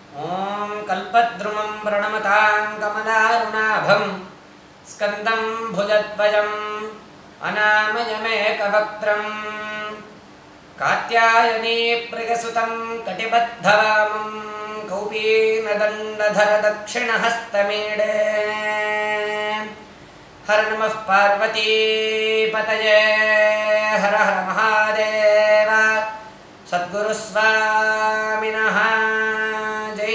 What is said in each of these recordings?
ॐ कल्पद्रुमं प्रणमतां कमलारुणाभं स्कन्दं भुजद्वयम् अनामयमेकवक्त्रं कात्यायनी प्रियसुतं कटिबद्धवामं कौपीनदण्डधरदक्षिणहस्तमीडे हर नमः पार्वतीपतये हर हर महादेव सद्गुरुस्वामिनः जय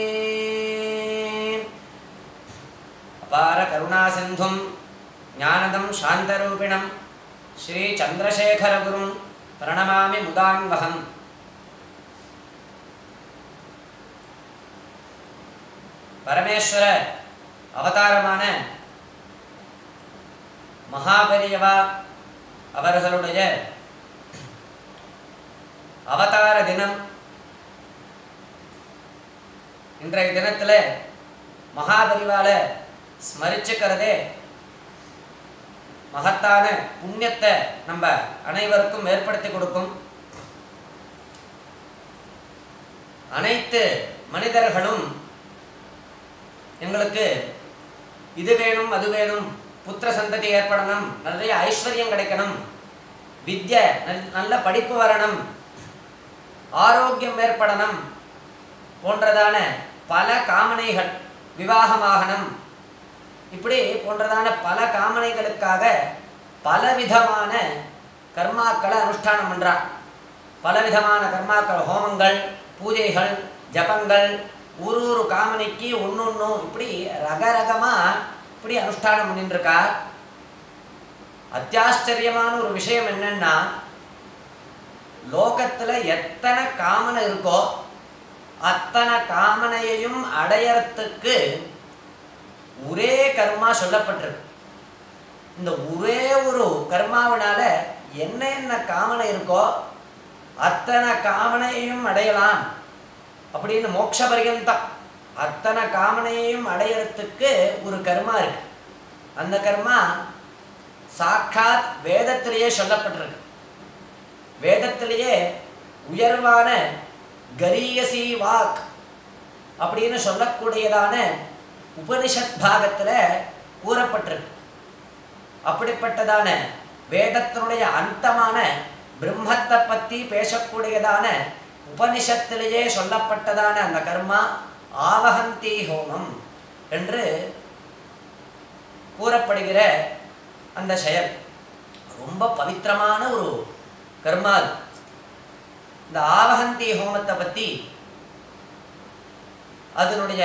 अपार करुणासिन्धुं ज्ञानदं शान्तरूपिणं श्रीचन्द्रशेखरगुरुं प्रणमामि मुदान्वहम् பரமேஸ்வர அவதாரமான மகாபெரியவா அவர்களுடைய அவதார தினம் இன்றைய தினத்துல மகாபெரிவால ஸ்மரிச்சுக்கிறதே மகத்தான புண்ணியத்தை நம்ம அனைவருக்கும் ஏற்படுத்தி கொடுக்கும் அனைத்து மனிதர்களும் எங்களுக்கு இது வேணும் அது வேணும் புத்திர சந்ததி ஏற்படணும் நிறைய ஐஸ்வர்யம் கிடைக்கணும் வித்ய நல்- நல்ல படிப்பு வரணும் ஆரோக்கியம் ஏற்படணும் போன்றதான பல காமனைகள் விவாகமாகணும் இப்படி போன்றதான பல காமனைகளுக்காக பலவிதமான கர்மாக்களை அனுஷ்டானம் பண்றார் பலவிதமான கர்மாக்கள் ஹோமங்கள் பூஜைகள் ஜபங்கள் ஒரு ஒரு காமனைக்கு ஒன்று ஒன்றும் இப்படி ரகரகமா இப்படி அனுஷ்டானம் பண்ணிட்டு இருக்கா அத்தியாச்சரியமான ஒரு விஷயம் என்னன்னா லோகத்துல எத்தனை காமனை இருக்கோ அத்தனை காமனையையும் அடையறதுக்கு ஒரே கர்மா சொல்லப்பட்டிருக்கு இந்த ஒரே ஒரு கர்மாவினால என்ன என்ன காமனை இருக்கோ அத்தனை காமனையையும் அடையலாம் அப்படின்னு மோட்ச பரியந்தம் அத்தனை காமனையையும் அடையறதுக்கு ஒரு கர்மா இருக்கு அந்த கர்மா சாட்சாத் வேதத்திலேயே சொல்லப்பட்டிருக்கு வேதத்திலேயே உயர்வான கரியசி வாக் அப்படின்னு சொல்லக்கூடியதான உபனிஷத் பாகத்துல கூறப்பட்டிருக்கு அப்படிப்பட்டதான வேதத்தினுடைய அந்தமான பிரம்மத்தை பத்தி பேசக்கூடியதான உபனிஷத்திலேயே சொல்லப்பட்டதான அந்த கர்மா ஆவகந்தி ஹோமம் என்று கூறப்படுகிற அந்த செயல் ரொம்ப பவித்திரமான ஒரு கர்மா அது இந்த ஆவகந்தி ஹோமத்தை பத்தி அதனுடைய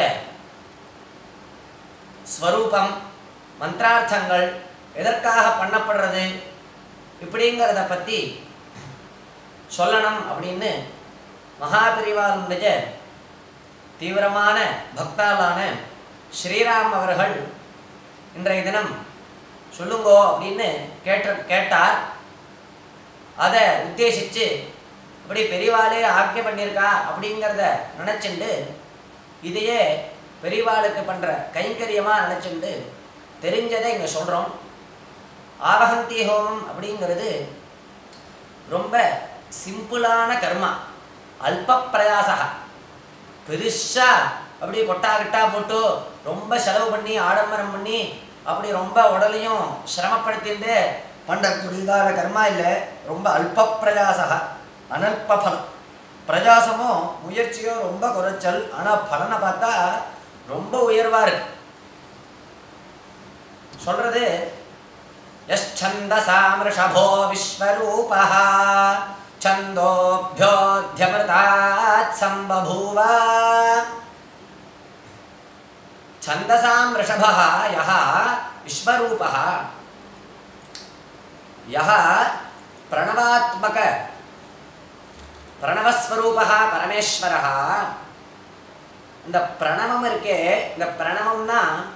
ஸ்வரூபம் மந்திரார்த்தங்கள் எதற்காக பண்ணப்படுறது இப்படிங்கிறத பற்றி சொல்லணும் அப்படின்னு மகாபிரிவாளுடைய தீவிரமான பக்தாளான ஸ்ரீராம் அவர்கள் இன்றைய தினம் சொல்லுங்கோ அப்படின்னு கேட்ட கேட்டார் அதை உத்தேசித்து இப்படி பெரியவாளே ஆக்கிய பண்ணியிருக்கா அப்படிங்கிறத நினச்சிண்டு இதையே பெரியவாளுக்கு பண்ணுற கைங்கரியமாக நினச்சிண்டு தெரிஞ்சதை இங்கே சொல்கிறோம் ஆவகந்தி ஹோமம் அப்படிங்கிறது ரொம்ப சிம்பிளான கர்மா அல்ப பிரயாசா பெருசா அப்படி கொட்டா கிட்டா போட்டு ரொம்ப செலவு பண்ணி ஆடம்பரம் பண்ணி அப்படி ரொம்ப உடலையும் சிரமப்படுத்திட்டு பண்ணக்கூடியதான கர்மா இல்லை ரொம்ப அல்ப பிரயாசா அனல்ப பலம் பிரயாசமோ முயற்சியோ ரொம்ப குறைச்சல் ஆனால் பலனை பார்த்தா ரொம்ப உயர்வாக இருக்கு சொல்றது यश्छन्दसामृषभो विश्वरूपः छन्दोभ्योऽध्यमृतात् सम्बभूव छन्दसां वृषभः यः विश्वरूपः यः प्रणवात्मक பிரணவஸ்வரூபா பரமேஸ்வரா இந்த பிரணவம் இருக்கே இந்த பிரணவம்னா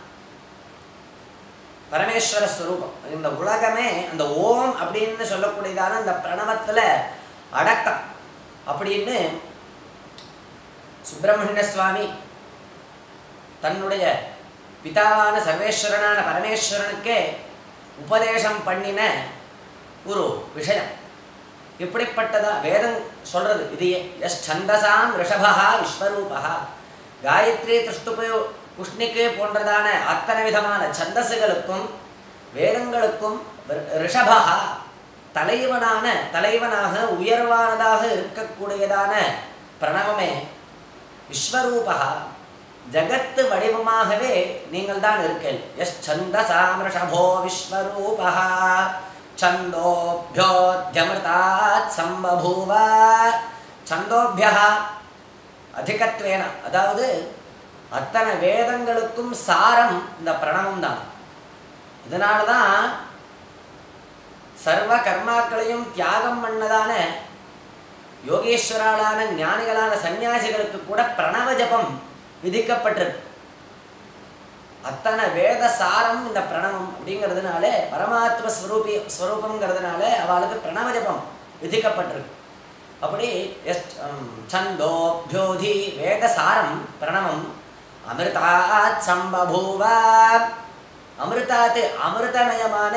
பரமேஸ்வர ஸ்வரூபம் இந்த உலகமே அந்த ஓம் அப்படின்னு சொல்லக்கூடியதான அந்த பிரணவத்துல அடக்கம் அப்படின்னு சுப்பிரமணிய சுவாமி தன்னுடைய பிதாவான சர்வேஸ்வரனான பரமேஸ்வரனுக்கே உபதேசம் பண்ணின ஒரு விஷயம் இப்படிப்பட்டதா வேதம் சொல்றது இதையே எஸ் சந்தசாம் ரிஷபா விஸ்வரூபா காயத்ரி திருஷ்டுப்பு புஷ்ணிக்கு போன்றதான அத்தனை விதமான சந்தசுகளுக்கும் வேதங்களுக்கும் ரி- ரிஷபா தலைவனான தலைவனாக உயர்வானதாக இருக்கக்கூடியதான பிரணவமே விஸ்வரூபா ஜகத்து வடிவமாகவே நீங்கள் தான் இருக்கீள் எஸ் சந்தசாமிருஷபோ விஸ்வரூபா சந்தோபியோத்யமிருதாத் சம்பபூவ சந்தோபியா அதிகத்வேன அதாவது அத்தனை வேதங்களுக்கும் சாரம் இந்த பிரணவம் தான் இதனால தான் சர்வ கர்மாக்களையும் தியாகம் பண்ணதான யோகேஸ்வராலான ஞானிகளான சன்னியாசிகளுக்கு கூட பிரணவ ஜபம் விதிக்கப்பட்டிருக்கு அத்தனை வேத சாரம் இந்த பிரணவம் அப்படிங்கிறதுனால பரமாத்ம ஸ்வரூபி ஸ்வரூபங்கிறதுனால அவளுக்கு பிரணவ ஜபம் விதிக்கப்பட்டிருக்கு அப்படி எஸ் சந்தோபியோதி வேத சாரம் பிரணவம் அமிர்தாத் சம்பபூவ அமிர்தாத் அமிர்தமயமான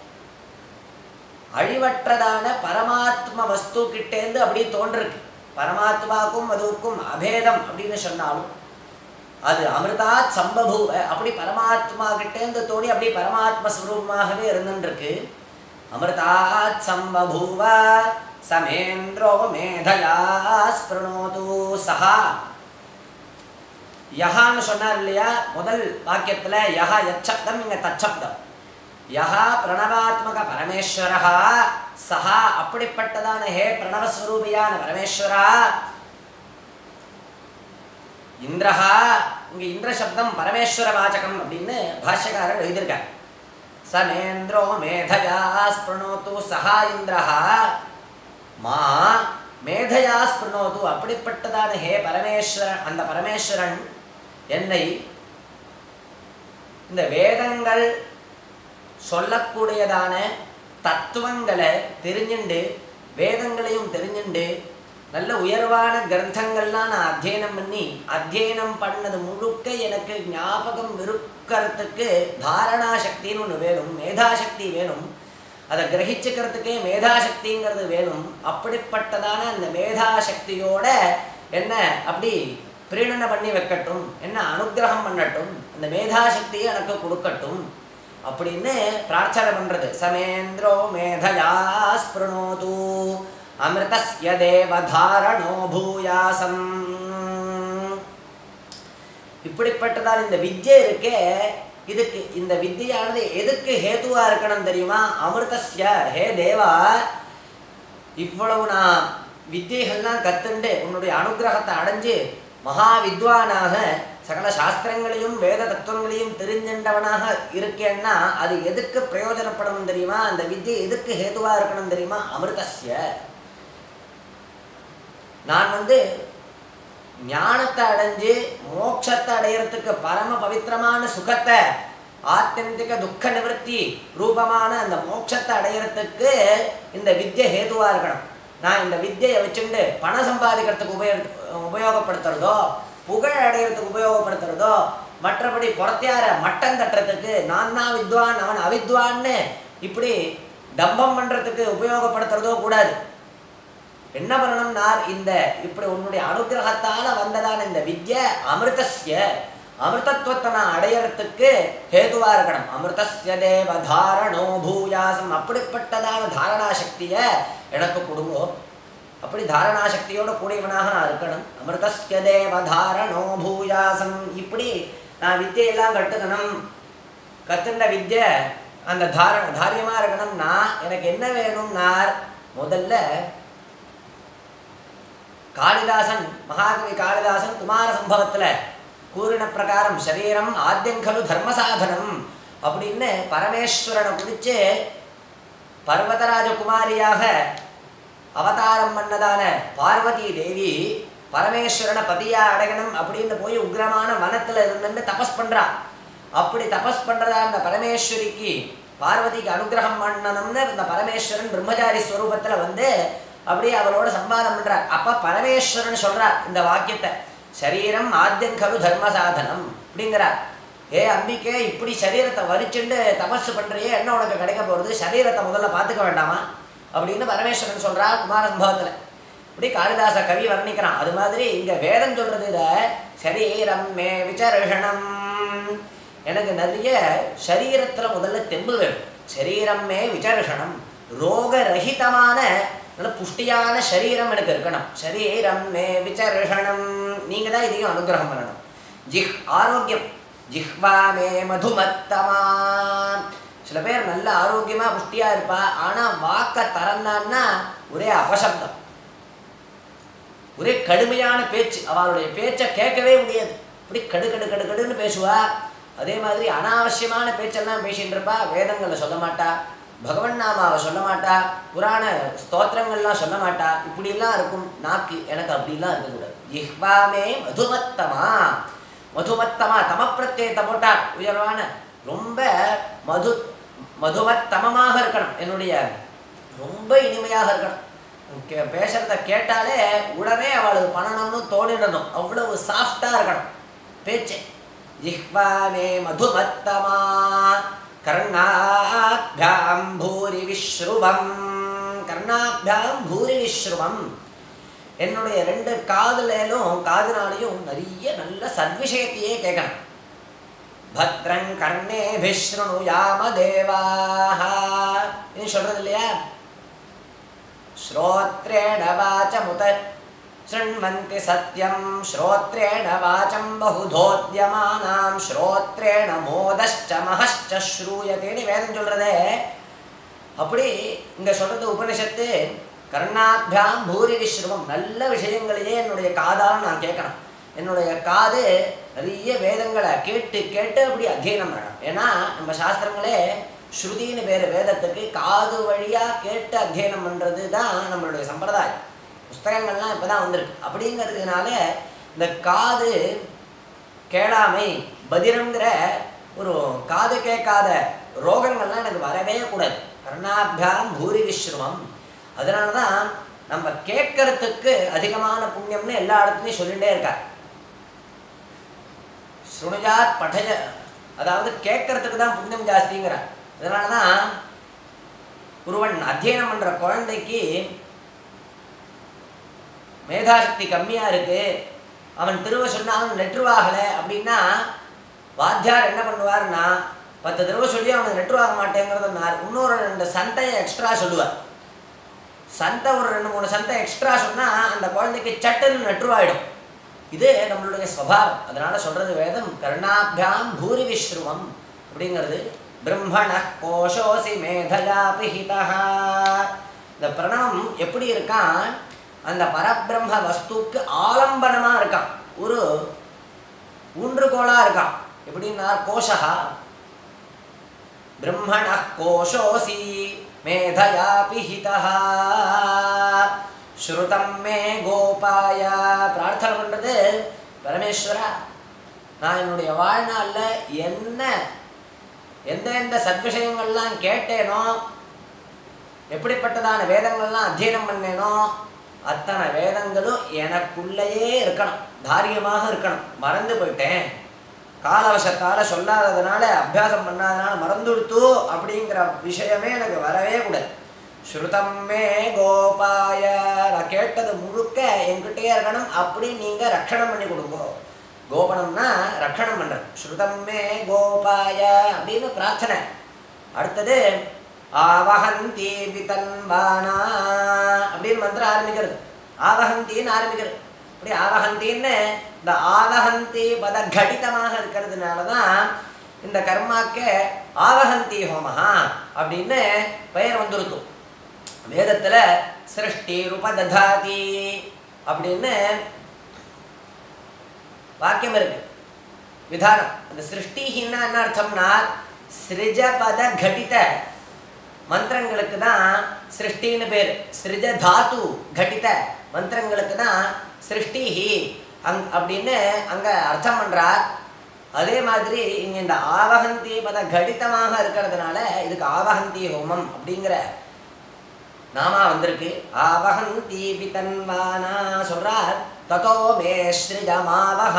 அழிவற்றதான பரமாத்ம வஸ்து கிட்டேந்து அப்படியே தோன்றிருக்கு பரமாத்மாவுக்கும் அதுவுக்கும் அபேதம் அப்படின்னு சொன்னாலும் அது அமிர்தாத் சம்பபூவ அப்படி பரமாத்மா கிட்டேந்து தோணி அப்படி பரமாத்ம ஸ்வரூபமாகவே இருந்துருக்கு அமிர்தாத் சம்பபூவ சமேந்திரோ மேதயா ஸ்பிருணோது சஹா யஹான்னு சொன்னார் இல்லையா முதல் வாக்கியத்துல யஹா யச்சப்தம் இங்க தச்சப்தம் யஹா பிரணவாத்மக பரமேஸ்வரா சஹா அப்படிப்பட்டதான ஹே பிரணவஸ்வரூபியான பரமேஸ்வரா இந்திரஹா இங்க இந்திர சப்தம் பரமேஸ்வர வாச்சகம் அப்படின்னு பாஷ்யக்காரர் எழுதியிருக்கார் சமேந்திரோ மேதயா ஸ்பிருணோத்து சஹா இந்திரஹா மா மேதையா ஸ்பிருணோது அப்படிப்பட்டதான ஹே பரமேஸ்வரன் அந்த பரமேஸ்வரன் என்னை இந்த வேதங்கள் சொல்லக்கூடியதான தத்துவங்களை தெரிஞ்சுண்டு வேதங்களையும் தெரிஞ்சுண்டு நல்ல உயர்வான கிரந்தங்கள்லாம் நான் அத்தியனம் பண்ணி அத்தியனம் பண்ணது முழுக்க எனக்கு ஞாபகம் இருக்கிறதுக்கு தாரணா சக்தின்னு ஒன்று வேணும் மேதாசக்தி வேணும் அதை கிரகிச்சுக்கிறதுக்கே மேதாசக்திங்கிறது வேணும் அப்படிப்பட்டதான அந்த மேதாசக்தியோட என்ன அப்படி பிரீணனை பண்ணி வைக்கட்டும் என்ன அனுக்கிரகம் பண்ணட்டும் அந்த மேதாசக்தியை எனக்கு கொடுக்கட்டும் அப்படின்னு பிரார்த்தனை பண்றது சமேந்திரோ மேதயா ஸ்பிருணோது அமிர்தஸ்ய தேவதாரணோ பூயாசம் இப்படிப்பட்டதால் இந்த வித்யை இருக்கே இதுக்கு இந்த வித்தியானது எதுக்கு ஹேதுவா இருக்கணும் தெரியுமா அமிர்தஸ்ய ஹே தேவா இவ்வளவு நான் வித்தியைகள்லாம் கத்துண்டு உன்னுடைய அனுகிரகத்தை அடைஞ்சு மகா வித்வானாக சகல சாஸ்திரங்களையும் வேத தத்துவங்களையும் தெரிஞ்சின்றவனாக இருக்கேன்னா அது எதுக்கு பிரயோஜனப்படணும் தெரியுமா அந்த வித்தியை எதுக்கு ஹேதுவா இருக்கணும் தெரியுமா அமிர்தஸ்ய நான் வந்து ஞானத்தை அடைஞ்சு மோட்சத்தை அடையறதுக்கு பரம பவித்திரமான சுகத்தை ஆத்தியந்திக துக்க நிவர்த்தி ரூபமான அந்த மோட்சத்தை அடையறதுக்கு இந்த வித்யை ஹேதுவா இருக்கணும் நான் இந்த வித்தியை வச்சுட்டு பணம் சம்பாதிக்கிறதுக்கு உபயோக உபயோகப்படுத்துறதோ புகழ் அடையிறதுக்கு உபயோகப்படுத்துறதோ மற்றபடி புறத்தியார மட்டம் தட்டுறதுக்கு நான் தான் வித்வான் அவன் அவித்வான்னு இப்படி டம்பம் பண்றதுக்கு உபயோகப்படுத்துறதோ கூடாது என்ன பண்ணணும் நான் இந்த இப்படி உன்னுடைய அனுகிரகத்தால வந்ததான இந்த வித்ய அமிர்தஸ்ய அமிர்தத்துவத்தை நான் அடையறதுக்கு ஹேதுவா இருக்கணும் அமிர்தஸ்ய தேவ தாரணோ பூயாசம் அப்படிப்பட்டதான தாரணா சக்தியை எனக்கு கொடுங்கோ அப்படி தாரணா சக்தியோட கூடியவனாக நான் இருக்கணும் அமிர்தஸ்ய தேவ தாரணோ பூயாசம் இப்படி நான் வித்தியெல்லாம் கட்டுக்கணும் கத்துண்ட வித்ய அந்த தார தாரியமா இருக்கணும்னா எனக்கு என்ன வேணும்னார் முதல்ல காளிதாசன் மகாகவி காளிதாசன் குமார சம்பவத்துல கூறின பிரகாரம் சரீரம் ஆத்தியங்கலு தர்ம சாதனம் அப்படின்னு பரமேஸ்வரனை குறித்து பர்வதராஜ குமாரியாக அவதாரம் பண்ணதான பார்வதி தேவி பரமேஸ்வரனை பதியா அடையணும் அப்படின்னு போய் உக்ரமான வனத்துல இருந்துன்னு தபஸ் பண்றா அப்படி தபஸ் பண்றதா அந்த பரமேஸ்வரிக்கு பார்வதிக்கு அனுகிரகம் பண்ணணும்னு இந்த பரமேஸ்வரன் பிரம்மச்சாரி ஸ்வரூபத்துல வந்து அப்படியே அவளோட சம்பாதம் பண்றார் அப்ப பரமேஸ்வரன் சொல்றார் இந்த வாக்கியத்தை சரீரம் ஆத்தியம் கலு தர்ம சாதனம் அப்படிங்கிறார் ஏ அம்பிக்கே இப்படி சரீரத்தை வரிச்சுண்டு தபஸ் பண்றியே என்ன உனக்கு கிடைக்க போறது சரீரத்தை முதல்ல பார்த்துக்க வேண்டாமா அப்படின்னு பரமேஸ்வரன் சொல்றார் குமார சம்பவத்துல இப்படி காளிதாச கவி வர்ணிக்கிறான் அது மாதிரி இங்க வேதம் சொல்றது இத சரீரம் மே விசர்ஷணம் எனக்கு நிறைய சரீரத்துல முதல்ல தெம்பு வேணும் சரீரம் மே விசர்ஷணம் ரோகரகிதமான நல்ல புஷ்டியான சரீரம் எனக்கு இருக்கணும் சரீரம் மே விசர்ஷணம் நீங்க தான் இதையும் அனுகிரகம் பண்ணணும் ஜிஹ் ஆரோக்கியம் ஜிஹ்வா மே மதுமத்தமா சில பேர் நல்ல ஆரோக்கியமா புஷ்டியா இருப்பா ஆனா வாக்க திறந்தான்னா ஒரே அபசப்தம் ஒரே கடுமையான பேச்சு அவளுடைய பேச்சை கேட்கவே முடியாது இப்படி கடு கடு கடு கடுன்னு பேசுவா அதே மாதிரி அனாவசியமான பேச்செல்லாம் பேசிட்டு இருப்பா வேதங்களை சொல்ல மாட்டா பகவன் நாமாவை சொல்ல மாட்டா புராண ஸ்தோத்திரங்கள்லாம் சொல்ல மாட்டா இப்படிலாம் இருக்கும் நாக்கு எனக்கு அப்படிலாம் இருக்கக்கூடாது ஜிஹ்வாமே மதுமத்தமா மதுமத்தமா தமப்பிரத்யேத்தை போட்டார் உயர்வான ரொம்ப மது மதுமத்தமமாக இருக்கணும் என்னுடைய ரொம்ப இனிமையாக இருக்கணும் கே பேசுறத கேட்டாலே உடனே அவளுக்கு பண்ணணும்னு தோணிடணும் அவ்வளவு சாஃப்டா இருக்கணும் பேச்சு ஜிஹ்வாமே மதுமத்தமா கர்ணாபியாம் பூரி விஸ்ருவம் கர்ணாபியாம் பூரி விஸ்ருவம் என்னுடைய ரெண்டு காதுலேலும் காதுனாலையும் நிறைய நல்ல சத்விஷயத்தையே கேட்கணும் பத்ரங் கர்ணே விஷ்ணு யாம தேவாக இது சொல்றது இல்லையா श्रोत्रेण वाचमुत शृण्वन्ति सत्यं श्रोत्रेण वाचं बहुधोद्यमानां श्रोत्रेण மோதश्च மகश्च ஸ்ரூயத்தேன்னு வேதம் சொல்றதே அப்படி இங்க சொல்றது உபனிஷத்து கர்ணாபியாம் பூரி விஸ்ருவம் நல்ல விஷயங்களையே என்னுடைய காதால் நான் கேட்கணும் என்னுடைய காது நிறைய வேதங்களை கேட்டு கேட்டு அப்படி அத்தியனம் பண்ணணும் ஏன்னா நம்ம சாஸ்திரங்களே ஸ்ருதின்னு பேர் வேதத்துக்கு காது வழியாக கேட்டு அத்தியனம் பண்ணுறது தான் நம்மளுடைய சம்பிரதாயம் புஸ்தகங்கள்லாம் இப்போ தான் வந்திருக்கு அப்படிங்கிறதுனால இந்த காது கேளாமை பதிரங்கிற ஒரு காது கேட்காத ரோகங்கள்லாம் எனக்கு வரவே கூடாது கர்ணாபியாம் பூரி விஸ்ருவம் அதனால தான் நம்ம கேட்கறதுக்கு அதிகமான புண்ணியம்னு எல்லா இடத்துலையும் சொல்லிகிட்டே இருக்கார் சுணுஜாத் படஜ அதாவது கேட்கறதுக்கு தான் புண்ணியம் ஜாஸ்திங்கிறார் அதனால தான் ஒருவன் அத்தியனம் பண்ணுற குழந்தைக்கு மேதாசக்தி கம்மியாக இருக்கு அவன் திரும்ப சொன்னாலும் நெற்றுவாகலை அப்படின்னா வாத்தியார் என்ன பண்ணுவார்னா பத்து தடவை சொல்லி அவனுக்கு நெற்றுவாக மாட்டேங்கிறதுனால இன்னொரு ரெண்டு சண்டையை எக்ஸ்ட்ரா சொல்லுவார் சண்டை ஒரு ரெண்டு மூணு சண்டை எக்ஸ்ட்ரா சொன்னால் அந்த குழந்தைக்கு சட்டுன்னு நெற்றுவாயிடும் இது நம்மளுடைய ஸ்வபாவம் அதனால சொல்றது வேதம் கர்ணாபியாம் பூரி விஸ்ருவம் அப்படிங்கிறது பிரம்மண கோஷோசி மேதயா பிஹிதா இந்த பிரணவம் எப்படி இருக்கான் அந்த பரபிரம்ம வஸ்துக்கு ஆலம்பனமா இருக்கான் ஒரு ஊன்றுகோலா இருக்கான் எப்படின்னா கோஷா பிரம்மண கோஷோசி மேதயா பிஹிதா ஸ்ருதம் மே கோபாய பிரார்த்தனை பண்ணுறது பரமேஸ்வரா நான் என்னுடைய வாழ்நாளில் என்ன எந்த எந்த சத்விஷயங்கள்லாம் கேட்டேனோ எப்படிப்பட்டதான வேதங்கள்லாம் அத்தியனம் பண்ணேனோ அத்தனை வேதங்களும் எனக்குள்ளேயே இருக்கணும் தாரியமாக இருக்கணும் மறந்து போயிட்டேன் காலவசத்தால் சொல்லாததுனால அபியாசம் பண்ணாதனால மறந்துடுத்து அப்படிங்கிற விஷயமே எனக்கு வரவே கூடாது ஸ்ருதம் மே கோபாய நான் கேட்டது முழுக்க என்கிட்டயே இருக்கணும் அப்படி நீங்கள் ரட்சணம் பண்ணி கொடுங்க கோபனம்னா ரட்சணம் பண்ணுறது ஸ்ருதம் மே கோபாய அப்படின்னு பிரார்த்தனை அடுத்தது ஆவஹந்தி விதன்வானா அப்படின்னு மந்திரம் ஆரம்பிக்கிறது ஆவஹந்தின்னு ஆரம்பிக்கிறது அப்படி ஆவஹந்தின்னு இந்த ஆவஹந்தி பத கடிதமாக இருக்கிறதுனால தான் இந்த கர்மாக்கு ஆவஹந்தி ஹோமஹா அப்படின்னு பெயர் வந்துருக்கும் வேதத்துல சிருஷ்டி ரூபததாதி அப்படின்னு வாக்கியம் இருக்கு விதானம் அந்த சிருஷ்டிஹின்னா என்ன அர்த்தம்னா சிருஜபத கடித மந்திரங்களுக்கு தான் சிருஷ்டின்னு பேர் சிருஜ தாத்து கடித மந்திரங்களுக்கு தான் சிருஷ்டிஹி அங் அப்படின்னு அங்க அர்த்தம் பண்றார் அதே மாதிரி இங்க இந்த ஆவகந்தி பத கடிதமாக இருக்கிறதுனால இதுக்கு ஆவகந்தி ஹோமம் அப்படிங்கிற நாமா வந்திருக்கு ஆவகந்தி பிதன்வானா சொல்றார் ததோ மே ஸ்ரிஜமாவஹ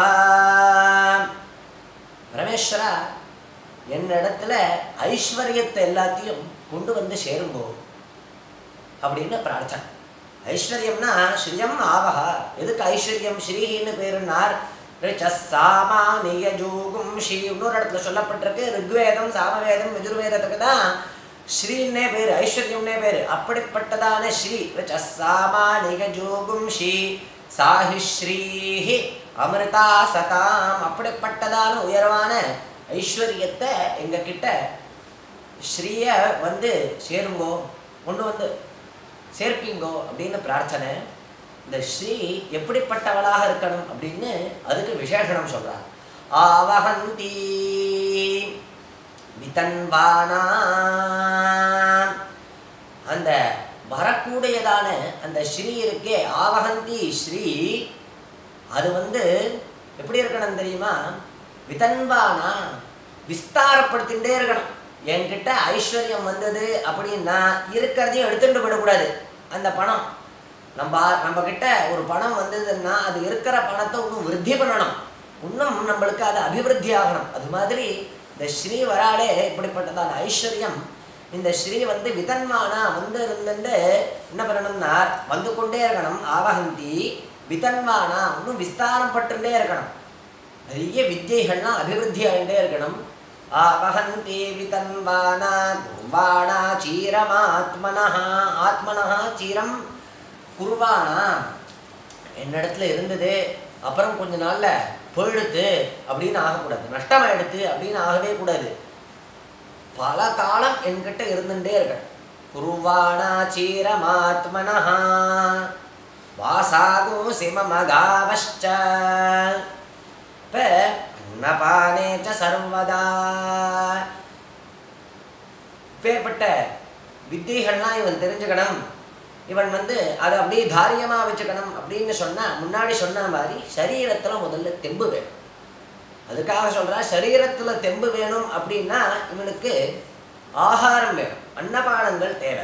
பரமேஸ்வரா என்னிடத்துல ஐஸ்வர்யத்தை எல்லாத்தையும் கொண்டு வந்து சேருங்கோ அப்படின்னு பிரார்த்தனை ஐஸ்வர்யம்னா ஸ்ரீயம் ஆவஹ எதுக்கு ஐஸ்வர்யம் ஸ்ரீஹின்னு பேருன்னார் சாமானிய ஜூகும் ஸ்ரீ இன்னொரு இடத்துல சொல்லப்பட்டிருக்கு ரிக்வேதம் சாமவேதம் யஜுர்வேதத்துக்கு தான் ஸ்ரீன்னே பேர் ஐஸ்வர்யம்னே பேர் அப்படிப்பட்டதான ஸ்ரீ சாமானிக ஜூகும் ஸ்ரீ சாஹி ஸ்ரீஹி அமிர்தா சதாம் அப்படிப்பட்டதான உயர்வான ஐஸ்வர்யத்தை எங்க கிட்ட ஸ்ரீய வந்து சேருங்கோ கொண்டு வந்து சேர்ப்பீங்கோ அப்படின்னு பிரார்த்தனை இந்த ஸ்ரீ எப்படிப்பட்டவளாக இருக்கணும் அப்படின்னு அதுக்கு விசேஷனம் சொல்றார் ஆவகந்தி விதன்வானா அந்த வரக்கூடியதான அந்த ஸ்ரீ இருக்கே ஆவகந்தி ஸ்ரீ அது வந்து எப்படி இருக்கணும் தெரியுமா விதன்வானா விஸ்தாரப்படுத்திகிட்டே இருக்கணும் என்கிட்ட ஐஸ்வர்யம் வந்தது அப்படின்னா இருக்கிறதையும் எடுத்துட்டு போயிடக்கூடாது அந்த பணம் நம்ம நம்ம கிட்ட ஒரு பணம் வந்ததுன்னா அது இருக்கிற பணத்தை இன்னும் விருத்தி பண்ணணும் இன்னும் நம்மளுக்கு அது அபிவிருத்தி ஆகணும் அது மாதிரி இந்த ஸ்ரீ வராலே இப்படிப்பட்டதான ஐஸ்வர்யம் இந்த ஸ்ரீ வந்து விதன்மானா வந்து இருந்துட்டு என்ன பண்ணணும்னா வந்து கொண்டே இருக்கணும் ஆவகந்தி விதன்மானா இன்னும் விஸ்தாரம் பட்டுட்டே இருக்கணும் நிறைய வித்தியைகள்லாம் அபிவிருத்தி ஆகிட்டே இருக்கணும் ஆவகந்தி விதன்வானா குர்வாணா சீரமாத்மனா ஆத்மனா சீரம் குர்வானா என்னிடத்துல இருந்தது அப்புறம் கொஞ்ச நாள்ல போயிடுத்து அப்படின்னு ஆகக்கூடாது நஷ்டமாயிடுத்து அப்படின்னு ஆகவே கூடாது பல காலம் என்கிட்ட இருந்துட்டே இருக்கணும் குருவாணா சீரமாத்மனா வாசாகும் சிமமகாவஷ்ட இப்போ அன்னபானே ச சர்வதா இப்பேற்பட்ட வித்தியைகள்லாம் இவன் தெரிஞ்சுக்கணும் இவன் வந்து அதை அப்படியே தாரியமாக வச்சுக்கணும் அப்படின்னு சொன்னால் முன்னாடி சொன்ன மாதிரி சரீரத்தில் முதல்ல தெம்பு வேணும் அதுக்காக சொல்கிறா சரீரத்தில் தெம்பு வேணும் அப்படின்னா இவனுக்கு ஆகாரம் வேணும் அன்னபானங்கள் தேவை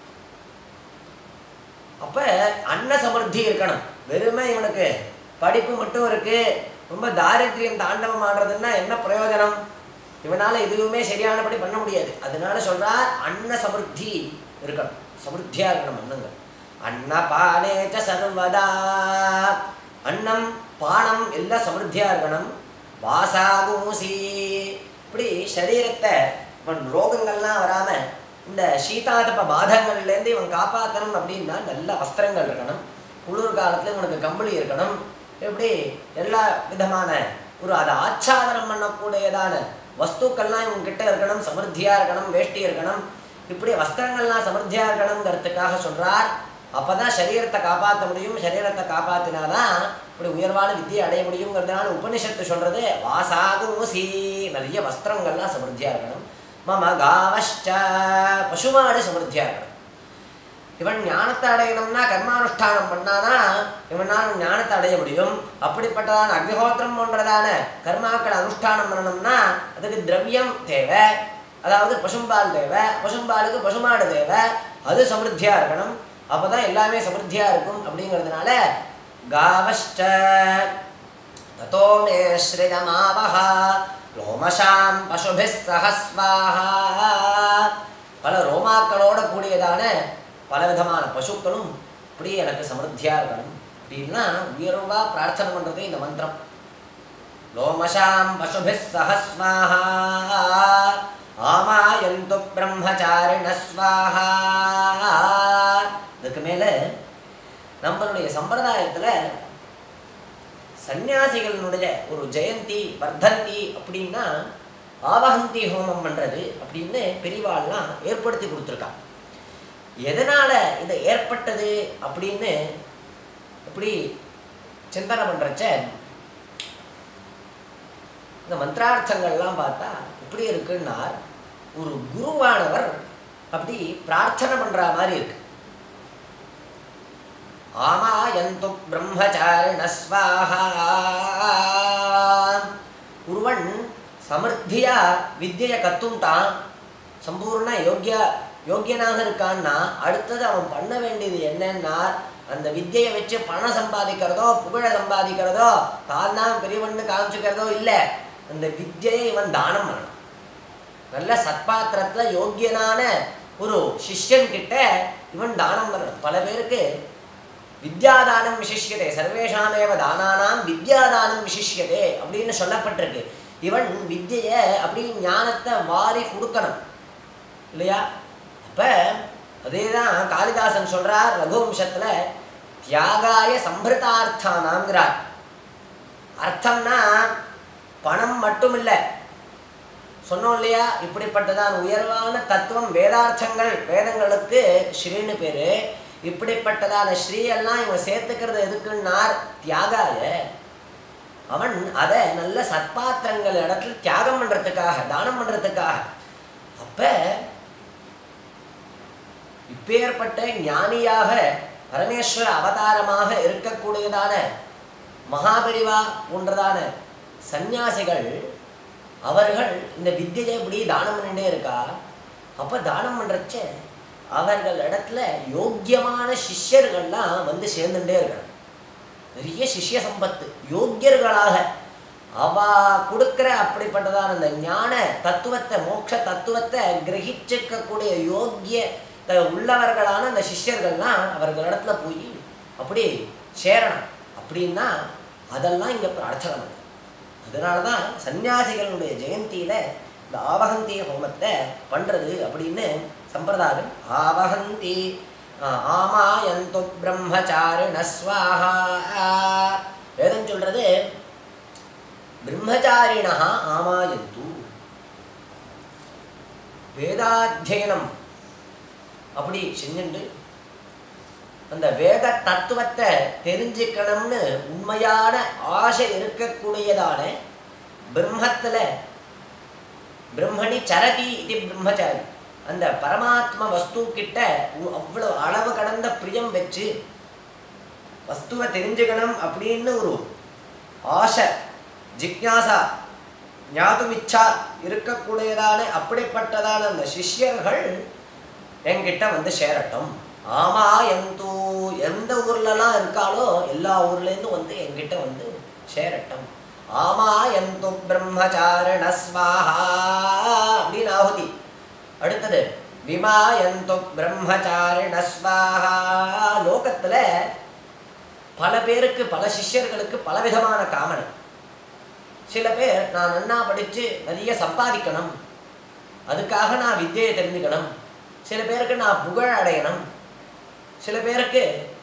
அப்போ அன்ன சமர்த்தி இருக்கணும் வெறுமை இவனுக்கு படிப்பு மட்டும் இருக்கு ரொம்ப தாரித்ரியம் தாண்டவம் ஆடுறதுன்னா என்ன பிரயோஜனம் இவனால எதுவுமே சரியானபடி பண்ண முடியாது அதனால சொல்றார் அன்ன சமிருத்தி இருக்கணும் சமிருத்தியா இருக்கணும் அன்னங்கள் அன்னபானேச்ச சர்வதா அன்னம் பானம் எல்லாம் சமிருத்தியா இருக்கணும் வாசாகூசி இப்படி சரீரத்தை இவன் ரோகங்கள்லாம் வராம இந்த சீதாதப பாதங்கள்லேருந்து இவன் காப்பாற்றணும் அப்படின்னா நல்ல வஸ்திரங்கள் இருக்கணும் குளிர் காலத்துல இவனுக்கு கம்பளி இருக்கணும் இப்படி எல்லா விதமான ஒரு அதை ஆச்சாதனம் பண்ணக்கூடியதான வஸ்துக்கள்லாம் இவங்க கிட்ட இருக்கணும் சமிருத்தியா இருக்கணும் வேஷ்டி இருக்கணும் இப்படி வஸ்திரங்கள்லாம் சமிருத்தியா இருக்கணுங்கிறதுக்காக சொல்றார் அப்பதான் சரீரத்தை காப்பாற்ற முடியும் சரீரத்தை காப்பாத்தினாதான் இப்படி உயர்வான வித்தியை அடைய முடியுங்கிறதுனால உபனிஷத்து சொல்றது வாசாகுசி நிறைய வஸ்திரங்கள்லாம் சமிருத்தியா இருக்கணும் மம காவஷ்ட பசுமாடு சமிருத்தியா இருக்கணும் இவன் ஞானத்தை அடையணும்னா கர்மானுஷ்டானம் பண்ணானா இவனால் ஞானத்தை அடைய முடியும் அப்படிப்பட்டதான அக்னிஹோத்திரம் போன்றதான கர்மாக்களை அனுஷ்டானம் பண்ணணும்னா அதுக்கு திரவியம் தேவை அதாவது பசும்பால் தேவை பசும்பாலுக்கு பசுமாடு தேவை அது சமிருத்தியா இருக்கணும் அப்பதான் எல்லாமே சமிருத்தியா இருக்கும் அப்படிங்கிறதுனால காவஷ்ட ததோ மே ஸ்ரிதமாவஹ லோமசாம் பசுபிஸ் சஹஸ்வாஹா பல ரோமாக்களோட கூடியதான பலவிதமான பசுக்களும் இப்படி எனக்கு சமிருத்தியா இருக்கணும் அப்படின்னா உயர்வா பிரார்த்தனை பண்றது இந்த மந்திரம் லோமசாம் பசுபிஸ் சஹஸ்வாஹா ஆமாயந்து பிரம்மச்சாரிண ஸ்வாஹா இதுக்கு மேல நம்மளுடைய சம்பிரதாயத்துல சன்னியாசிகளினுடைய ஒரு ஜெயந்தி வர்தந்தி அப்படின்னா ஆவகந்தி ஹோமம் பண்றது அப்படின்னு பெரியவாள்லாம் ஏற்படுத்தி கொடுத்துருக்கான் எதனால இது ஏற்பட்டது அப்படின்னு இப்படி சிந்தனை பண்றச்ச இந்த மந்திரார்த்தங்கள்லாம் பார்த்தா எப்படி இருக்குன்னா ஒரு குருவானவர் அப்படி பிரார்த்தனை பண்ற மாதிரி இருக்கு ஆமாயந்து பிரம்மச்சாரிண ஸ்வாஹா ஒருவன் சமர்த்தியா வித்தியை கத்துண்டான் சம்பூர்ண யோக்கிய யோக்கியனாக இருக்கான்னா அடுத்தது அவன் பண்ண வேண்டியது என்னன்னா அந்த வித்தியை வச்சு பணம் சம்பாதிக்கிறதோ புகழ சம்பாதிக்கிறதோ தான் தான் பெரியவன்னு காமிச்சுக்கிறதோ இல்லை அந்த வித்தியை இவன் தானம் பண்ணணும் நல்ல சத்பாத்திரத்தில் யோக்கியனான ஒரு சிஷ்யன் கிட்ட இவன் தானம் பண்ணணும் பல பேருக்கு வித்யாதானம் விசிஷ்யதே சர்வேஷாமேவ தானானாம் வித்யாதானம் விசிஷ்யதே அப்படின்னு சொல்லப்பட்டிருக்கு இவன் வித்தியை அப்படி ஞானத்தை வாரி கொடுக்கணும் இல்லையா அப்ப அதேதான் காளிதாசன் சொல்றார் ரகுவம்சத்துல தியாகாய சம்பிரதார்த்தானாங்கிறார் அர்த்தம்னா பணம் மட்டும் இல்லை சொன்னோம் இல்லையா இப்படிப்பட்டதான் உயர்வான தத்துவம் வேதார்த்தங்கள் வேதங்களுக்கு ஸ்ரீன்னு பேரு இப்படிப்பட்டதான ஸ்ரீ எல்லாம் இவன் சேர்த்துக்கிறது எதுக்குன்னார் தியாகாய அவன் அதை நல்ல சத்பாத்திரங்கள் இடத்துல தியாகம் பண்றதுக்காக தானம் பண்றதுக்காக அப்ப இப்பேற்பட்ட ஞானியாக பரமேஸ்வர அவதாரமாக இருக்கக்கூடியதான மகாபரிவா போன்றதான சந்நியாசிகள் அவர்கள் இந்த வித்தியை இப்படி தானம் பண்ணிட்டே இருக்கா அப்போ தானம் பண்ணுறச்ச அவர்கள் இடத்துல யோக்கியமான சிஷ்யர்கள்லாம் வந்து சேர்ந்துட்டே இருக்கணும் நிறைய சிஷ்ய சம்பத்து யோக்கியர்களாக அவ கொடுக்கிற அப்படிப்பட்டதான அந்த ஞான தத்துவத்தை மோட்ச தத்துவத்தை கிரகிச்சிக்கக்கூடிய யோக்கிய த- உள்ளவர்களான அந்த சிஷ்யர்கள்லாம் அவர்களிடத்துல போய் அப்படி சேரணும் அப்படின்னா அதெல்லாம் இங்கே பிரார்த்தனை பண்ணு. அதனால தான் சன்னியாசிகளுடைய ஜெயந்தியில இந்த ஆவகந்திய ஹோமத்தை பண்றது அப்படின்னு சம்பிரதாயம் ஆவகந்தி ஆ- ஆமாயந்து பிரம்மச்சாரிண ஸ்வாஹா வேதம் சொல்றது பிரம்மச்சாரிணா ஆமாயந்து வேதாத்தியனம் அப்படி செஞ்சுண்டு அந்த வேத தத்துவத்தை தெரிஞ்சுக்கணும்னு உண்மையான ஆசை இருக்கக்கூடியதான பிரம்மத்துல பிரம்மணி சரதி இது பிரம்மச்சாரி அந்த பரமாத்ம வஸ்து கிட்ட உ- அவ்வளவு அளவு கடந்த பிரியம் வச்சு வஸ்துவை தெரிஞ்சுக்கணும் அப்படின்னு ஒரு ஆசை ஜிக்ஞாசா ஞாதுமிச்சா இருக்கக்கூடியதான அப்படிப்பட்டதான அந்த சிஷ்யர்கள் என்கிட்ட வந்து சேரட்டும் ஆமா எந்தூ எந்த ஊர்லலாம் இருக்காளோ எல்லா ஊர்லேருந்து வந்து என்கிட்ட வந்து சேரட்டும் ஆமா எந்து பிரம்மச்சாரண ஸ்வாஹா அப்படின்னு ஆகுதி அடுத்தது விமா எந்து பிரம்மச்சாரிண ஸ்வாஹா லோகத்துல பல பேருக்கு பல சிஷ்யர்களுக்கு பலவிதமான காமனை சில பேர் நான் நன்னா படித்து நிறைய சம்பாதிக்கணும் அதுக்காக நான் வித்தியை தெரிஞ்சுக்கணும் சில பேருக்கு நான் புகழ் அடையணும் சில பேருக்கு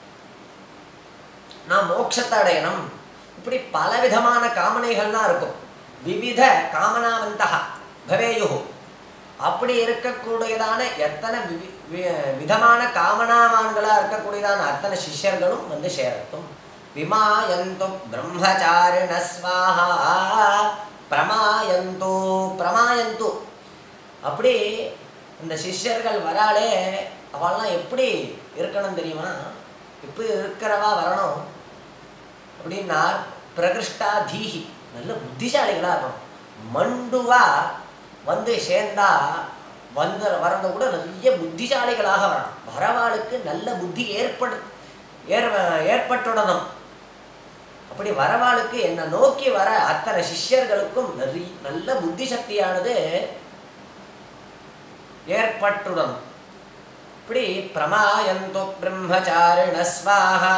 நான் மோட்சத்தை அடையணும் இப்படி பலவிதமான காமனைகள்லாம் இருக்கும் விவித காமனாவந்தா பவேயு அப்படி இருக்கக்கூடியதான எத்தனை விவி வி- விதமான காமனாமான்களாக இருக்கக்கூடியதான அத்தனை சிஷ்யர்களும் வந்து சேரட்டும் விமாயந்து பிரம்மச்சாரிண ஸ்வாஹா பிரமாயந்து பிரமாயந்து அப்படி இந்த சிஷ்யர்கள் வராளே அவள்லாம் எப்படி இருக்கணும் தெரியுமா எப்படி இருக்கிறவா வரணும் அப்படின்னா பிரகிருஷ்டா தீஹி நல்ல புத்திசாலிகளாக இருக்கணும் மண்டுவா வந்து சேர்ந்தா வந்து வரத கூட நிறைய புத்திசாலிகளாக வரணும் வரவாளுக்கு நல்ல புத்தி ஏற்படு ஏற் ஏற்பட்டுடணும் அப்படி வரவாளுக்கு என்னை நோக்கி வர அத்தனை சிஷ்யர்களுக்கும் நிறைய நல்ல புத்தி சக்தியானது ஏற்பட்டுடன் இப்படி பிரமாயந்து பிரம்மச்சாரிண ஸ்வாஹா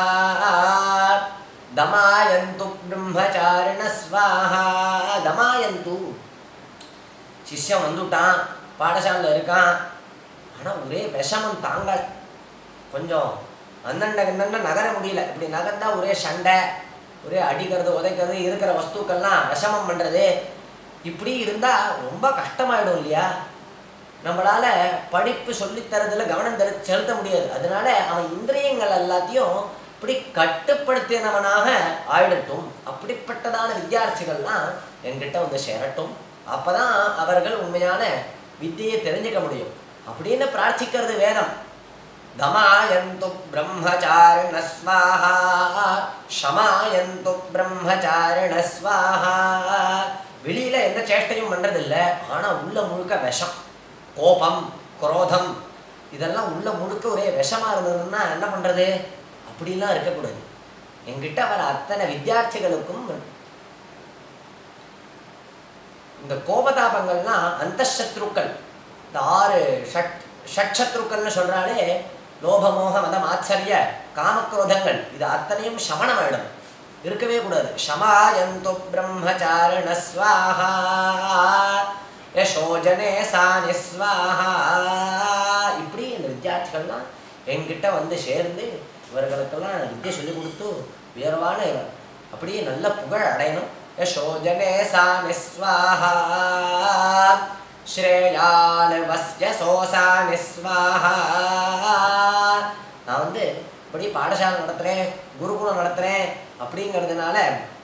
தமாயந்து பிரம்மச்சாரிண ஸ்வாஹா தமாயந்து சிஷ்யம் வந்துட்டான் பாடசாலையில் இருக்கான் ஆனால் ஒரே விஷமம் தாங்கல கொஞ்சம் அந்தண்ட கந்தண்ட நகர முடியல இப்படி நகர்ந்தா ஒரே சண்டை ஒரே அடிக்கிறது உதைக்கிறது இருக்கிற வஸ்துக்கள்லாம் விஷமம் பண்ணுறது இப்படி இருந்தால் ரொம்ப கஷ்டமாயிடும் இல்லையா நம்மளால படிப்பு சொல்லித் தரதுல கவனம் தெரு செலுத்த முடியாது அதனால அவன் இந்திரியங்கள் எல்லாத்தையும் இப்படி கட்டுப்படுத்தினவனாக ஆயிடட்டும் அப்படிப்பட்டதான வித்தியார்த்திகள்லாம் என்கிட்ட வந்து சேரட்டும் அப்பதான் அவர்கள் உண்மையான வித்தியை தெரிஞ்சுக்க முடியும் அப்படின்னு பிரார்த்திக்கிறது வேதம் தமாயந்து பிரம்மச்சாரிண ஸ்வாஹா ஷமாயந்து பிரம்மச்சாரிண ஸ்வாஹா வெளியில எந்த சேஷ்டையும் பண்றதில்ல ஆனா உள்ள முழுக்க விஷம் கோபம் குரோதம் இதெல்லாம் உள்ள முழுக்க ஒரே விஷமா இருந்ததுன்னா என்ன பண்றது அப்படிலாம் இருக்கக்கூடாது என்கிட்ட வர அத்தனை வித்தியார்த்திகளுக்கும் இந்த கோபதாபங்கள்லாம் அந்த சத்ருக்கள் இந்த ஆறு ஷட் ஷட் சத்ருக்கள்னு சொல்றாலே லோபமோக மதம் ஆச்சரிய காமக்ரோதங்கள் இது அத்தனையும் சமணமாயிடும் இருக்கவே கூடாது ஷமாயந்து பிரம்மச்சாரிண ஸ்வாஹா யசோஜனே சாணி ஸ்வாஹா இப்படி இந்த வித்தியார்த்திகள்லாம் என்கிட்ட வந்து சேர்ந்து இவர்களுக்கெல்லாம் வித்தியை சொல்லிக் கொடுத்து உயர்வான அப்படியே நல்ல புகழ் அடையணும் யசோஜனே சாணி ஸ்வாஹா ஸ்ரேயான் வஸ்ய சோசா நிஸ்வாஹா நான் வந்து இப்படி பாடசாலை நடத்துகிறேன் குருகுலம் நடத்துகிறேன் அப்படிங்கிறதுனால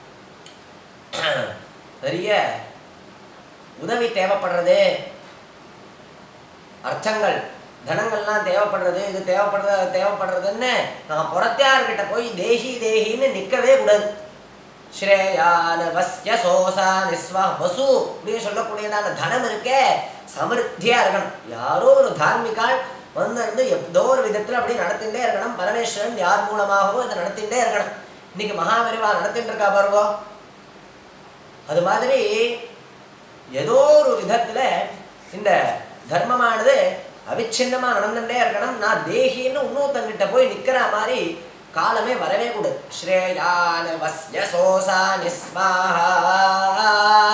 நிறைய உதவி தேவைப்படுறது அர்த்தங்கள் தனங்கள்லாம் தேவைப்படுறது இது தேவைப்படுறது அது தேவைப்படுறதுன்னு நான் புறத்தியார்கிட்ட போய் தேஹி தேஹின்னு நிற்கவே கூடாது ஸ்ரேயான வஸ்ய சோசா நிஸ்வா வசு அப்படின்னு சொல்லக்கூடியதான தனம் இருக்கே சமிருத்தியா இருக்கணும் யாரோ ஒரு தார்மிகால் வந்திருந்து ஏதோ ஒரு விதத்தில் அப்படி நடத்திட்டே இருக்கணும் பரமேஸ்வரன் யார் மூலமாகவோ இதை நடத்திட்டே இருக்கணும் இன்னைக்கு மகாபரிவா நடத்திட்டு இருக்கா பாருங்கோ அது மாதிரி ஏதோ ஒரு விதத்தில் இந்த தர்மமானது அவிச்சின்னமாக நடந்துட்டே இருக்கணும் நான் தேகின்னு இன்னொருத்தங்கிட்ட போய் நிற்கிற மாதிரி காலமே வரவே கூடாது ஸ்ரேயான வஸ்ய சோசா நிஸ்வாஹா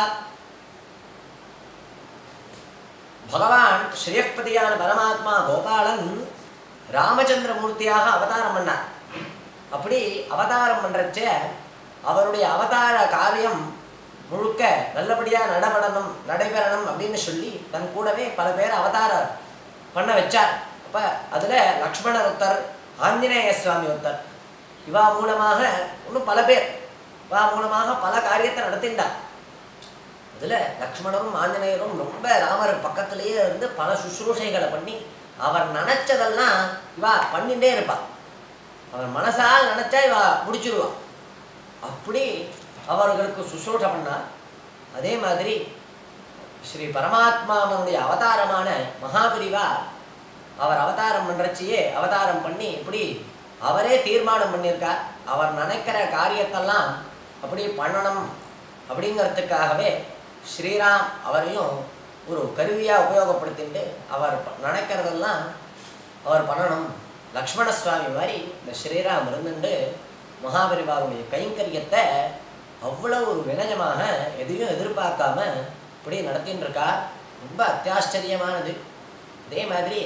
பகவான் ஸ்ரீயப்பதியான பரமாத்மா கோபாலன் ராமச்சந்திரமூர்த்தியாக அவதாரம் பண்ணார் அப்படி அவதாரம் பண்ணுறச்ச அவருடைய அவதார காரியம் முழுக்க நல்லபடியாக நடபடணும் நடைபெறணும் அப்படின்னு சொல்லி தன் கூடவே பல பேர் அவதாரம் பண்ண வச்சார் அப்போ அதில் லக்ஷ்மணர் ஒருத்தர் ஆஞ்சநேய சுவாமி ஒருத்தர் இவா மூலமாக இன்னும் பல பேர் இவா மூலமாக பல காரியத்தை நடத்திண்டார் அதில் லக்ஷ்மணரும் ஆஞ்சநேயரும் ரொம்ப ராமர் பக்கத்திலேயே இருந்து பல சுশ্ரூஷைகளை பண்ணி அவர் நினச்சதெல்லாம் இவா பண்ணிகிட்டே இருப்பா அவர் மனசால் நினச்சா இவா முடிச்சிடுவா அப்படி அவர்களுக்கு சுশ্ரூஷை பண்ணார் அதே மாதிரி ஸ்ரீ பரமாத்மாவனுடைய அவதாரமான மகாபிரிவா அவர் அவதாரம் பண்ணுறச்சியே அவதாரம் பண்ணி இப்படி அவரே தீர்மானம் பண்ணியிருக்கார் அவர் நினைக்கிற காரியத்தெல்லாம் அப்படி பண்ணணும் அப்படிங்கிறதுக்காகவே ஸ்ரீராம் அவரையும் ஒரு கருவியாக உபயோகப்படுத்திட்டு அவர் ப- நினைக்கிறதெல்லாம் அவர் பண்ணணும் லக்ஷ்மண சுவாமி மாதிரி இந்த ஸ்ரீராம் இருந்துட்டு மகாபரிவாருடைய கைங்கரியத்தை அவ்வளோ ஒரு வினயமாக எதையும் எதிர்பார்க்காம இப்படி நடத்தின்னு இருக்கா ரொம்ப அத்தியாச்சரியமானது அதே மாதிரி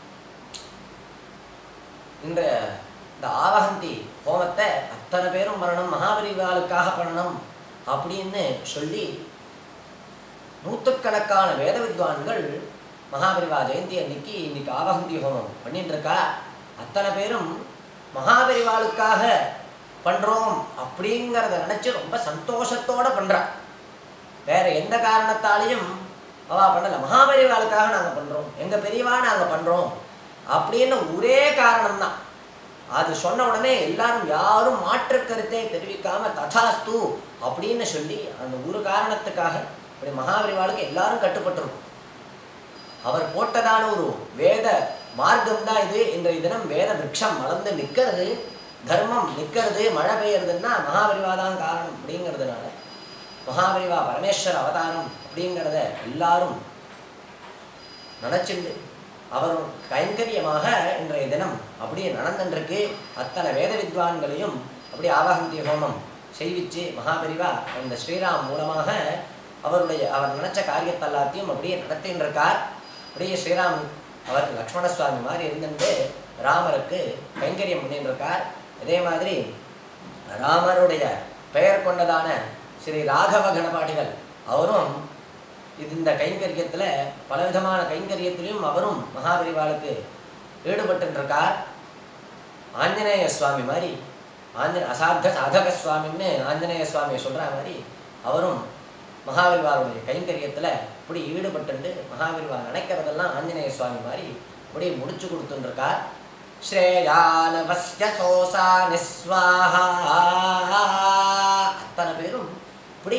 இந்த இந்த ஆவகந்தி ஹோமத்தை அத்தனை பேரும் பண்ணணும் மகாபரிவாளுக்காக பண்ணணும் அப்படின்னு சொல்லி நூற்றுக்கணக்கான வேத வித்வான்கள் மகாபரிவா ஜெயந்தி அன்னைக்கு இன்னைக்கு ஆவகந்தி ஹோமம் பண்ணிட்டு இருக்கா அத்தனை பேரும் மகாபரிவாளுக்காக பண்றோம் அப்படிங்கிறத நினைச்சு ரொம்ப சந்தோஷத்தோட பண்றா வேற எந்த காரணத்தாலையும் அவா பண்ணல மகாபரிவாளுக்காக நாங்க பண்றோம் எங்க பெரியவா நாங்க பண்றோம் அப்படின்னு ஒரே காரணம் தான் அது சொன்ன உடனே எல்லாரும் யாரும் மாற்று கருத்தை தெரிவிக்காம ததாஸ்து அப்படின்னு சொல்லி அந்த ஒரு காரணத்துக்காக இப்படி மகாபரிவாளுக்கு எல்லாரும் கட்டுப்பட்டிருக்கும் அவர் போட்டதான ஒரு வேத மார்க்கம் தான் இது இன்றைய தினம் வேத விருட்சம் வளர்ந்து நிற்கிறது தர்மம் நிற்கிறது மழை பெய்யறதுன்னா மகாபரிவா தான் காரணம் அப்படிங்கிறதுனால மகாபரிவா பரமேஸ்வர அவதாரம் அப்படிங்கிறத எல்லாரும் நினச்சிண்டு அவரும் கைங்கரியமாக இன்றைய தினம் அப்படியே நடந்துருக்கு அத்தனை வேத வித்வான்களையும் அப்படியே ஆவகந்தி ஹோமம் செய்விச்சு மகாபரிவா இந்த ஸ்ரீராம் மூலமாக அவருடைய அவர் நினைச்ச காரியத்தை எல்லாத்தையும் அப்படியே நடத்தின்னு இருக்கார் அப்படியே ஸ்ரீராம் அவர் லக்ஷ்மண சுவாமி மாதிரி இருந்துட்டு ராமருக்கு கைங்கரியம் பண்ணிட்டு இருக்கார் அதே மாதிரி ராமருடைய பெயர் கொண்டதான ஸ்ரீ ராகவ கணபாடிகள் அவரும் இது இந்த கைங்கரியத்தில் பலவிதமான கைங்கரியத்திலையும் அவரும் மகாபரிவாளுக்கு ஈடுபட்டு இருக்கார் ஆஞ்சநேய சுவாமி மாதிரி ஆஞ்ச அசாத்த சாதக சுவாமின்னு ஆஞ்சநேய சுவாமியை சொல்கிற மாதிரி அவரும் மகாபரிவாருடைய கைங்கரியத்தில் இப்படி ஈடுபட்டு மகாபரிவா நினைக்கிறதெல்லாம் ஆஞ்சநேய சுவாமி மாதிரி இப்படி முடிச்சு கொடுத்துருக்கார் ஸ்ரேயான வஸ்ய சோசா நிஸ்வாஹா அத்தனை பேரும் இப்படி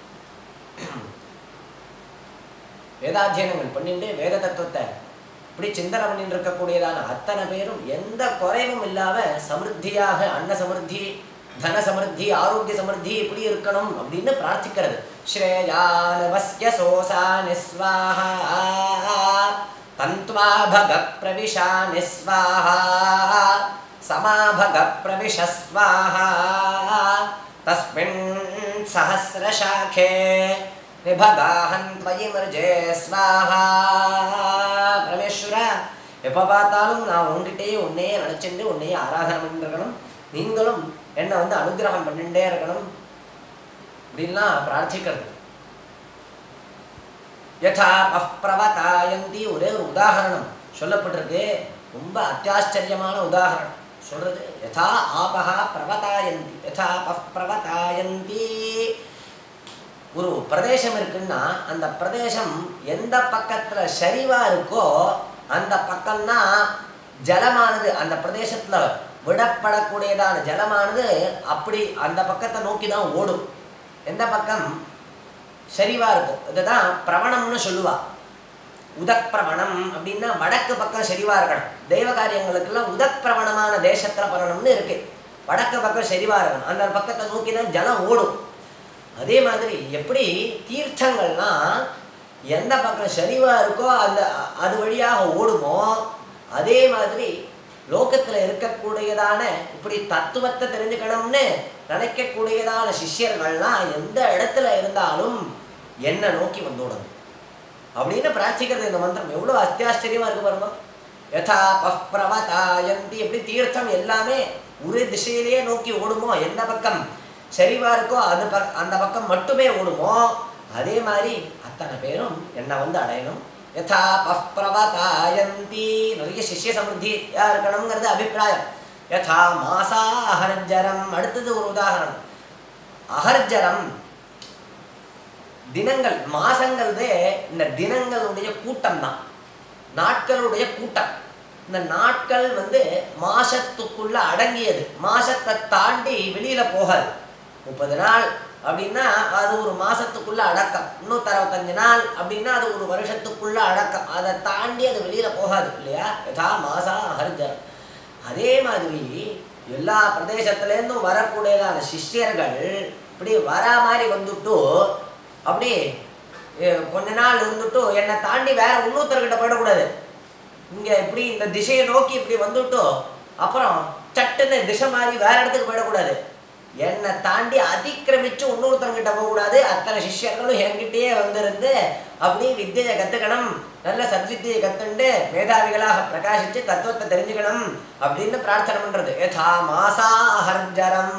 வேதாத்தியனங்கள் பண்ணிட்டு வேத தத்துவத்தை இப்படி சிந்தனை பண்ணிட்டு இருக்கக்கூடியதான அத்தனை பேரும் எந்த குறைவும் இல்லாம சமிருத்தியாக அன்ன சமிருத்தி தன சமிருத்தி ஆரோக்கிய சமிருத்தி இப்படி இருக்கணும் அப்படின்னு பிரார்த்திக்கிறது ஸ்ரேயான வஸ்ய சோசா நிஸ்வாஹா தந்த்வா பக பிரவிஷானி ஸ்வாஹா சமாபக பிரவிஷ ஸ்வாஹா தஸ்மின் சஹசிரசாखे நிபகாஹன் त्वयि மிருஜே ஸ்வாஹா பரமேஸ்வரா எப்போ பார்த்தாலும் நான் உன்கிட்டயே உன்னையே நினச்சிட்டு உன்னையே ஆராதனை பண்ணிட்டு இருக்கணும் நீங்களும் என்னை வந்து அனுகிரகம் பண்ணிட்டே இருக்கணும் அப்படின்லாம் பிரார்த்திக்கிறது யதா பஃப்ரவதாயந்தி ஒரே ஒரு உதாகரணம் சொல்லப்பட்டிருக்கு ரொம்ப அத்தியாச்சரியமான உதாகரணம் சொல்றது யதா ஆபஹா பிரவதாயந்தி யதா பஃப்ரவதாயந்தி ஒரு பிரதேசம் இருக்குன்னா அந்த பிரதேசம் எந்த பக்கத்துல சரிவா இருக்கோ அந்த பக்கம்னா ஜலமானது அந்த பிரதேசத்துல விடப்படக்கூடியதான ஜலமானது அப்படி அந்த பக்கத்தை நோக்கி தான் ஓடும் எந்த பக்கம் சரிவா இருக்கும் இதுதான் பிரவணம்னு சொல்லுவா உதக் பிரவணம் அப்படின்னா வடக்கு பக்கம் சரிவா இருக்கணும் தெய்வ காரியங்களுக்கெல்லாம் உதக் பிரவணமான தேசத்துல பண்ணணும்னு இருக்கு வடக்கு பக்கம் சரிவா இருக்கணும் அந்த பக்கத்தை நோக்கி தான் ஜலம் ஓடும் அதே மாதிரி எப்படி தீர்த்தங்கள்லாம் எந்த பக்கம் சரிவா இருக்கோ அந்த அது வழியாக ஓடுமோ அதே மாதிரி லோகத்துல இருக்கக்கூடியதான இப்படி தத்துவத்தை தெரிஞ்சுக்கணும்னு நினைக்கக்கூடியதான சிஷ்யர்கள்லாம் எந்த இடத்துல இருந்தாலும் என்ன நோக்கி வந்துவிடணும் அப்படின்னு பிரார்த்திக்கிறது இந்த மந்திரம் எவ்வளோ அத்தியாச்சரியமா இருக்கு பாருங்க யதா பஃப்ரவதாயந்தி எப்படி தீர்த்தம் எல்லாமே ஒரு திசையிலேயே நோக்கி ஓடுமோ எந்த பக்கம் சரிவா இருக்கோ அது பக் அந்த பக்கம் மட்டுமே ஓடுமோ அதே மாதிரி அத்தனை பேரும் என்னை வந்து அடையணும் யதா பஃப்ரவதாயந்தி நிறைய சிஷ்ய சமிருத்தியா இருக்கணுங்கிறது அபிப்பிராயம் யதா மாசா அகர்ஜரம் அடுத்தது ஒரு உதாரணம் அகர்ஜரம் தினங்கள் மாசங்களதே இந்த தினங்களுடைய கூட்டம் தான் நாட்களுடைய கூட்டம் இந்த நாட்கள் வந்து மாசத்துக்குள்ள அடங்கியது மாசத்தை தாண்டி வெளியில போகாது முப்பது நாள் அப்படின்னா அது ஒரு மாசத்துக்குள்ள அடக்கம் முந்நூற்றி அறுபத்தஞ்சு நாள் அப்படின்னா அது ஒரு வருஷத்துக்குள்ள அடக்கம் அதை தாண்டி அது வெளியில போகாது இல்லையா யதா மாசா அகர்ஜரம் அதே மாதிரி எல்லா பிரதேசத்துலேருந்தும் வரக்கூடியதான சிஷ்யர்கள் இப்படி வரா மாதிரி வந்துட்டு அப்படி அஹ், கொஞ்ச நாள் இருந்துட்டு என்னை தாண்டி வேற இன்னொருத்தர்கிட்ட போயிடக்கூடாது இங்கே இப்படி இந்த திசையை நோக்கி இப்படி வந்துட்டு அப்புறம் சட்டுன்னு திசை மாறி வேற இடத்துக்கு போயிடக்கூடாது என்னை தாண்டி அதிக்கிரமிச்சு இன்னொருத்தங்கிட்ட போகக்கூடாது அத்தனை சிஷ்யர்களும் என்கிட்டயே வந்திருந்து அப்படி வித்தியை கற்றுக்கணும் நல்ல சத்வித்தியை கற்றுண்டு மேதாவிகளாக பிரகாசிச்சு தத்துவத்தை தெரிஞ்சுக்கணும் அப்படின்னு பிரார்த்தனை பண்றது யதா மாசா ஹர்ஜரம்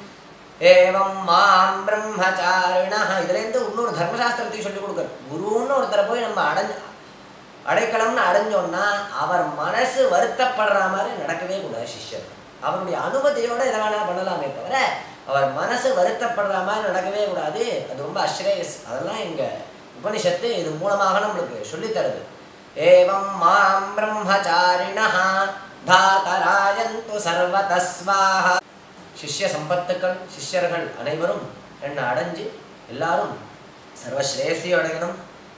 ஏவம் மாம் பிரம்மச்சாரிணா இதுலேருந்து இன்னொரு தர்மசாஸ்திரத்தையும் சொல்லி கொடுக்குற குருன்னு ஒருத்தரை போய் நம்ம அடைஞ்ச அடைக்கலம்னு அடைஞ்சோம்னா அவர் மனசு வருத்தப்படுற மாதிரி நடக்கவே கூடாது சிஷ்யர் அவருடைய அனுமதியோட இதை வேணா பண்ணலாமே தவிர அவர் மனசு வருத்தப்படுற மாதிரி நடக்கவே கூடாது அது ரொம்ப அஸ்ரேயஸ் அதெல்லாம் எங்க உபனிஷத்து இது மூலமாக நம்மளுக்கு சொல்லித் தருது ஏவம் மாம் பிரம்மச்சாரிணா தாத்தராயந்து சர்வதஸ்வாஹா சிஷ்ய சம்பத்துக்கள் சிஷ்யர்கள் அனைவரும் என்னை அடைஞ்சு எல்லாரும் சர்வஸ்ரேயசியும் அடையணும்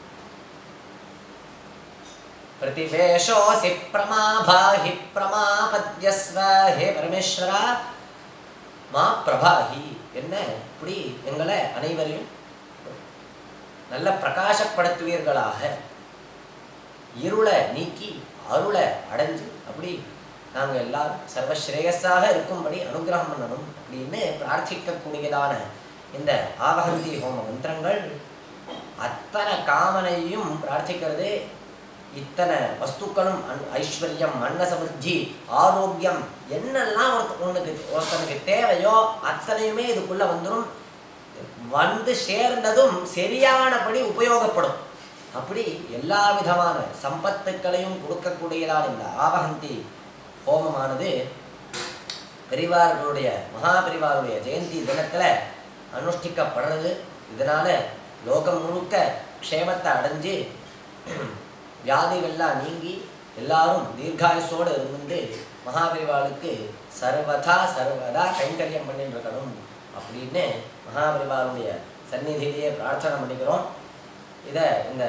பிரதிவேஷோசி பிரமாபாஹி பிரமாபத்யஸ்வ ஹே பரமேஸ்வரா மா பிரபாஹி என்ன இப்படி எங்களை அனைவரையும் நல்ல பிரகாசப்படுத்துவீர்களாக இருளை நீக்கி அருளை அடைஞ்சு அப்படி நாங்கள் எல்லாரும் சர்வஸ்ரேயஸாக இருக்கும்படி அனுகிரகம் பண்ணணும் அப்படின்னு பிரார்த்திக்கக்கூடியதான இந்த ஆவகந்தி ஹோம மந்திரங்கள் அத்தனை காமனையும் பிரார்த்திக்கிறது இத்தனை வஸ்துக்களும் அன் ஐஸ்வர்யம் அன்ன சமிருத்தி ஆரோக்கியம் என்னெல்லாம் ஒருத்த- உனக்கு ஒருத்தனுக்கு தேவையோ அத்தனையுமே இதுக்குள்ள வந்துடும் வந்து சேர்ந்ததும் சரியானபடி உபயோகப்படும் அப்படி எல்லா விதமான சம்பத்துக்களையும் கொடுக்கக்கூடியதான இந்த ஆவகந்தி ஹோமமானது பெரிவார்களுடைய மகாபெரிவாருடைய ஜெயந்தி தினத்துல அனுஷ்டிக்கப்படுறது இதனால லோகம் முழுக்க க்ஷேமத்தை அடைஞ்சு வியாதிகள்லாம் நீங்கி எல்லாரும் தீர்காயுசோடு இருந்து மகாபெரிவாளுக்கு சர்வதா சர்வதா கைங்கரியம் பண்ணிட்டு இருக்கணும் அப்படின்னு மகாபெரிவாளுடைய சந்நிதியிலேயே பிரார்த்தனை பண்ணிக்கிறோம் இதை இந்த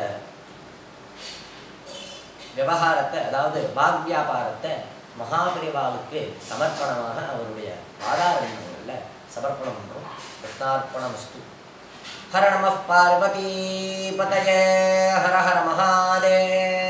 விவகாரத்தை அதாவது பாக் வியாபாரத்தை மகாபெரிவாளுக்கு சமர்ப்பணமாக அவருடைய ஆதாரங்களில் சமர்ப்பணம் பண்ணுறோம் கிருஷ்ணார்ப்பணமஸ்து ஹர நம பார்வதி பதயே ஹர ஹர மகாதேவ